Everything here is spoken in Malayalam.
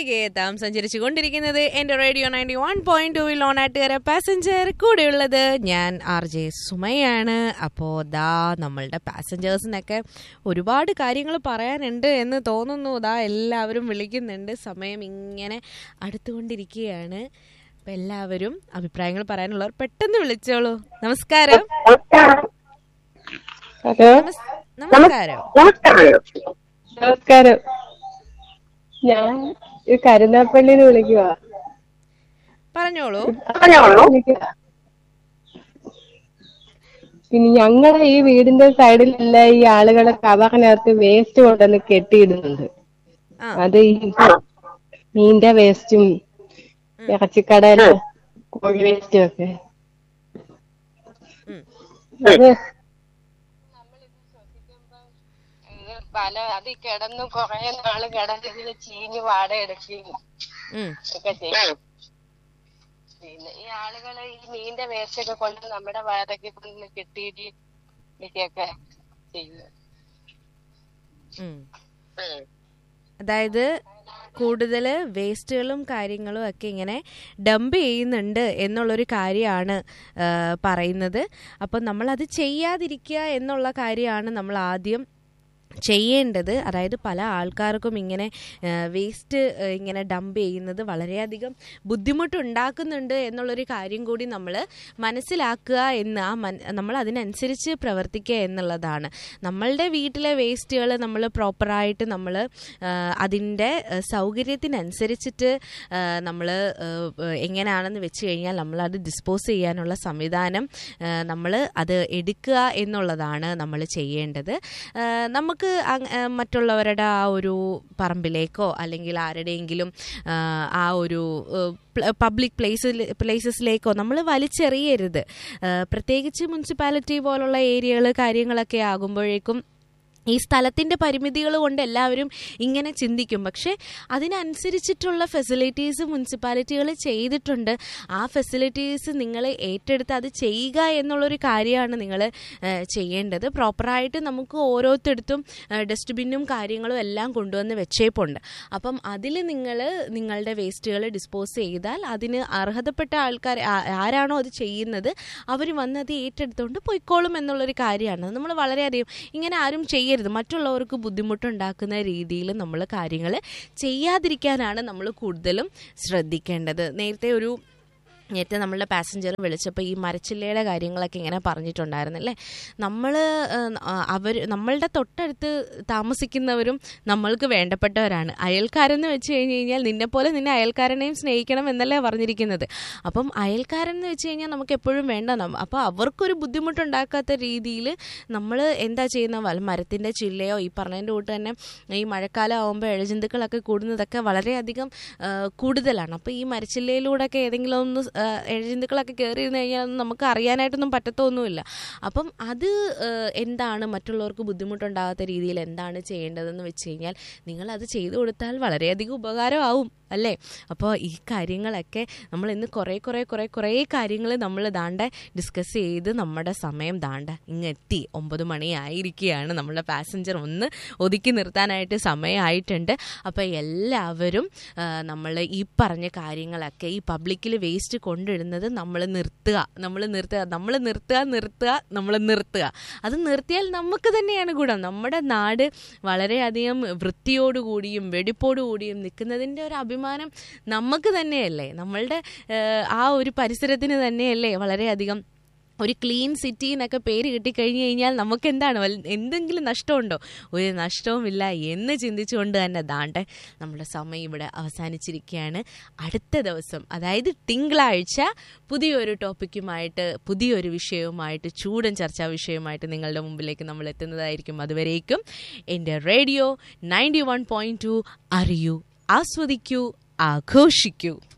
തിരികെ എത്താം സഞ്ചരിച്ചു കൊണ്ടിരിക്കുന്നത് എന്റെ റേഡിയോ നയൻറ്റി വൺ പോയിന്റ് ടൂവിൽ ഓണാട്ടുകാര പാസഞ്ചർ കൂടെയുള്ളത് ഞാൻ ആർ ജെ സുമയാണ് അപ്പോൾ ദാ നമ്മളുടെ പാസഞ്ചേഴ്സിനൊക്കെ ഒരുപാട് കാര്യങ്ങൾ പറയാനുണ്ട് എന്ന് തോന്നുന്നു ദാ എല്ലാവരും വിളിക്കുന്നുണ്ട് സമയം ഇങ്ങനെ അടുത്തുകൊണ്ടിരിക്കുകയാണ് അപ്പം എല്ലാവരും അഭിപ്രായങ്ങൾ പറയാനുള്ളവർ പെട്ടെന്ന് വിളിച്ചോളൂ നമസ്കാരം ഹലോ നമസ്- നമസ്കാരം നമസ്കാരം ഞാൻ ഈ കരുനാപ്പള്ളിന്ന് വിളിക്കുക പറഞ്ഞോളൂ പിന്നെ ഞങ്ങളുടെ ഈ വീടിന്റെ സൈഡിലെല്ലാം ഈ ആളുകളെ കവറിനകത്ത് വേസ്റ്റ് കൊണ്ടുവന്ന് കെട്ടിയിടുന്നുണ്ട് ആ അത് ഈ മീന്റെ വേസ്റ്റും ഇറച്ചിക്കടയിലെ കോഴി വേസ്റ്റും ഒക്കെ ഉം. അത് ഇത് പല അത് കിടന്ന് കുറെ നാള് കിടന്നിങ്ങനെ ചീഞ്ഞ് വാടയെടുക്കുകയും ഉം ഒക്കെ ചെയ്യും പിന്നെ ഈ ആളുകള് ഈ മീന്റെ വേസ്റ്റ് ഒക്കെ കൊണ്ട് നമ്മുടെ വാടക കൊണ്ട് കെട്ടിയിട്ട് ഇതൊക്കെ ചെയ്യുന്നു ഉം. അതായത് കൂടുതൽ വേസ്റ്റുകളും കാര്യങ്ങളും ഒക്കെ ഇങ്ങനെ ഡംപ് ചെയ്യുന്നുണ്ട് എന്നുള്ളൊരു കാര്യമാണ് ആ, പറയുന്നത് അപ്പം നമ്മളത് ചെയ്യാതിരിക്കുക എന്നുള്ള കാര്യമാണ് നമ്മൾ ആദ്യം ചെയ്യേണ്ടത് അതായത് പല ആൾക്കാർക്കും ഇങ്ങനെ വേസ്റ്റ് ഇങ്ങനെ ഡംപ് ചെയ്യുന്നത് വളരെയധികം ബുദ്ധിമുട്ടുണ്ടാക്കുന്നുണ്ട് എന്നുള്ളൊരു കാര്യം കൂടി നമ്മൾ മനസ്സിലാക്കുക എന്ന് ആ മൻ നമ്മൾ അതിനനുസരിച്ച് പ്രവർത്തിക്കുക എന്നുള്ളതാണ് നമ്മളുടെ വീട്ടിലെ വേസ്റ്റുകൾ നമ്മൾ പ്രോപ്പറായിട്ട് നമ്മൾ അതിൻ്റെ സൗകര്യത്തിനനുസരിച്ചിട്ട് നമ്മൾ എങ്ങനെയാണെന്ന് വെച്ച് കഴിഞ്ഞാൽ നമ്മൾ അത് ഡിസ്പോസ് ചെയ്യാനുള്ള സംവിധാനം നമ്മൾ അത് എടുക്കുക എന്നുള്ളതാണ് നമ്മൾ ചെയ്യേണ്ടത് ആ, നമുക്ക് അങ്- ആ, മറ്റുള്ളവരുടെ ആ ഒരു പറമ്പിലേക്കോ അല്ലെങ്കിൽ ആരുടെയെങ്കിലും ആ, ആ ഒരു പബ്ലിക് പ്ലേസിൽ പ്ലേസസിലേക്കോ നമ്മൾ വലിച്ചെറിയരുത് ആ, പ്രത്യേകിച്ച് മുനിസിപ്പാലിറ്റി പോലുള്ള ഏരിയകൾ കാര്യങ്ങളൊക്കെ ആകുമ്പോഴേക്കും ഈ സ്ഥലത്തിൻ്റെ പരിമിതികൾ കൊണ്ട് എല്ലാവരും ഇങ്ങനെ ചിന്തിക്കും പക്ഷേ അതിനനുസരിച്ചിട്ടുള്ള ഫെസിലിറ്റീസ് മുനിസിപ്പാലിറ്റികൾ ചെയ്തിട്ടുണ്ട് ആ ഫെസിലിറ്റീസ് നിങ്ങൾ ഏറ്റെടുത്ത് അത് ചെയ്യുക എന്നുള്ളൊരു കാര്യമാണ് നിങ്ങൾ ചെയ്യേണ്ടത് പ്രോപ്പറായിട്ട് നമുക്ക് ഓരോരുത്തടുത്തും ഡസ്റ്റ്ബിന്നും കാര്യങ്ങളും എല്ലാം കൊണ്ടുവന്ന് വെച്ചേപ്പുണ്ട് അപ്പം അതിൽ നിങ്ങൾ നിങ്ങളുടെ വേസ്റ്റുകൾ ഡിസ്പോസ് ചെയ്താൽ അതിന് അർഹതപ്പെട്ട ആൾക്കാർ ആ- ആരാണോ അത് ചെയ്യുന്നത് അവർ വന്ന് അത് ഏറ്റെടുത്തുകൊണ്ട് പൊയ്ക്കോളും എന്നുള്ളൊരു കാര്യമാണ് നമ്മൾ വളരെയധികം ഇങ്ങനെ ആരും ചെയ്യരുത് മറ്റുള്ളവർക്ക് ബുദ്ധിമുട്ടുണ്ടാക്കുന്ന രീതിയിൽ നമ്മൾ കാര്യങ്ങൾ ചെയ്യാതിരിക്കാനാണ് നമ്മൾ കൂടുതലും ശ്രദ്ധിക്കേണ്ടത് നേരത്തെ ഒരു നേരത്തെ നമ്മളുടെ പാസഞ്ചർ വിളിച്ചപ്പോൾ ഈ മരച്ചില്ലയുടെ കാര്യങ്ങളൊക്കെ ഇങ്ങനെ പറഞ്ഞിട്ടുണ്ടായിരുന്നല്ലേ നമ്മൾ അവർ നമ്മളുടെ തൊട്ടടുത്ത് താമസിക്കുന്നവരും നമ്മൾക്ക് വേണ്ടപ്പെട്ടവരാണ് അയൽക്കാരെന്ന് വെച്ച് കഴിഞ്ഞ് കഴിഞ്ഞാൽ നിന്നെ പോലെ നിന്നെ അയൽക്കാരനെയും സ്നേഹിക്കണം എന്നല്ലേ പറഞ്ഞിരിക്കുന്നത് അപ്പം അയൽക്കാരൻ എന്ന് വെച്ച് കഴിഞ്ഞാൽ നമുക്ക് എപ്പോഴും വേണ്ട നമ്മ- അപ്പോൾ അവർക്കൊരു ബുദ്ധിമുട്ടുണ്ടാക്കാത്ത രീതിയിൽ നമ്മൾ എന്താ ചെയ്യുന്ന വല്ല മരത്തിൻ്റെ ചില്ലയോ ഈ പറഞ്ഞതിൻ്റെ കൂട്ട് തന്നെ ഈ മഴക്കാലം ആകുമ്പോൾ ഇഴജന്തുക്കളൊക്കെ കൂടുന്നതൊക്കെ വളരെയധികം ആ, കൂടുതലാണ് അപ്പോൾ ഈ മരച്ചില്ലയിലൂടെയൊക്കെ ഏതെങ്കിലും ഒന്ന് ആ, ഇഴജന്തുക്കളൊക്കെ കയറി ഇരുന്ന് കഴിഞ്ഞാൽ ഒന്നും നമുക്ക് അറിയാനായിട്ടൊന്നും പറ്റത്തൊന്നുമില്ല അപ്പം അത് ആ, എന്താണ് മറ്റുള്ളവർക്ക് ബുദ്ധിമുട്ടുണ്ടാകാത്ത രീതിയിൽ എന്താണ് ചെയ്യേണ്ടതെന്ന് വെച്ച് കഴിഞ്ഞാൽ നിങ്ങൾ അത് ചെയ്തു കൊടുത്താൽ വളരെയധികം ഉപകാരമാവും അല്ലേ അപ്പോൾ ഈ കാര്യങ്ങളൊക്കെ നമ്മൾ ഇന്ന് കുറേ കുറേ കുറേ കുറേ കാര്യങ്ങൾ നമ്മൾ ദാണ്ട ഡിസ്കസ് ചെയ്ത് നമ്മുടെ സമയം ദാണ്ട ഇങ്ങെത്തി ഒമ്പത് മണിയായിരിക്കുകയാണ് നമ്മുടെ പാസഞ്ചർ ഒന്ന് ഒതുക്കി നിർത്താനായിട്ട് സമയമായിട്ടുണ്ട് അപ്പോൾ എല്ലാവരും നമ്മൾ ഈ പറഞ്ഞ കാര്യങ്ങളൊക്കെ ഈ പബ്ലിക്കിൽ വേസ്റ്റ് കൊണ്ടിടുന്നത് നമ്മൾ നിർത്തുക നമ്മൾ നിർത്തുക നമ്മൾ നിർത്തുക നിർത്തുക നമ്മൾ നിർത്തുക അത് നിർത്തിയാൽ നമുക്ക് തന്നെയാണ് ഗുണം നമ്മുടെ നാട് വളരെയധികം വൃത്തിയോടുകൂടിയും വെടിപ്പോടുകൂടിയും നിൽക്കുന്നതിൻ്റെ ഒരു അഭിമാനം നമുക്ക് തന്നെയല്ലേ നമ്മളുടെ ഏഹ്, ആ ഒരു പരിസരത്തിന് തന്നെയല്ലേ വളരെയധികം ഒരു ക്ലീൻ സിറ്റി എന്നൊക്കെ പേര് കിട്ടിക്കഴിഞ്ഞ് കഴിഞ്ഞാൽ നമുക്ക് എന്താണ് വൽ- എന്തെങ്കിലും നഷ്ടമുണ്ടോ ഒരു നഷ്ടവുമില്ല എന്ന് ചിന്തിച്ചുകൊണ്ട് തന്നെ ദാണ്ടെ നമ്മുടെ സമയം ഇവിടെ അവസാനിച്ചിരിക്കുകയാണ് അടുത്ത ദിവസം അതായത് തിങ്കളാഴ്ച പുതിയൊരു ടോപ്പിക്കുമായിട്ട് പുതിയൊരു വിഷയവുമായിട്ട് ചൂടൻ ചർച്ചാ വിഷയവുമായിട്ട് നിങ്ങളുടെ മുമ്പിലേക്ക് നമ്മൾ എത്തുന്നതായിരിക്കും അതുവരേക്കും എൻ്റെ radio ninety one point two അറിയൂ ആസ്വദിക്കൂ ആഘോഷിക്കൂ